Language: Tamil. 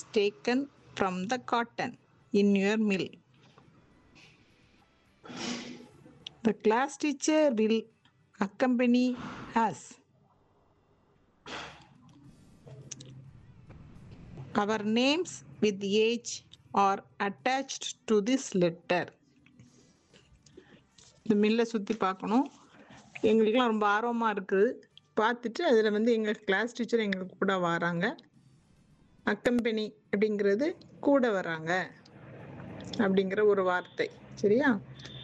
taken from the cotton in your mill. The class teacher will accompany us. Our names with age are attached to this letter. இந்த மில்லை சுற்றி பார்க்கணும் எங்களுக்கெல்லாம் ரொம்ப ஆர்வமாக இருக்குது பார்த்துட்டு அதில் வந்து எங்கள் கிளாஸ் டீச்சர் எங்களுக்கு கூட வராங்க அக்கம்பெனி அப்படிங்கிறது கூட வராங்க அப்படிங்கிற ஒரு வார்த்தை சரியா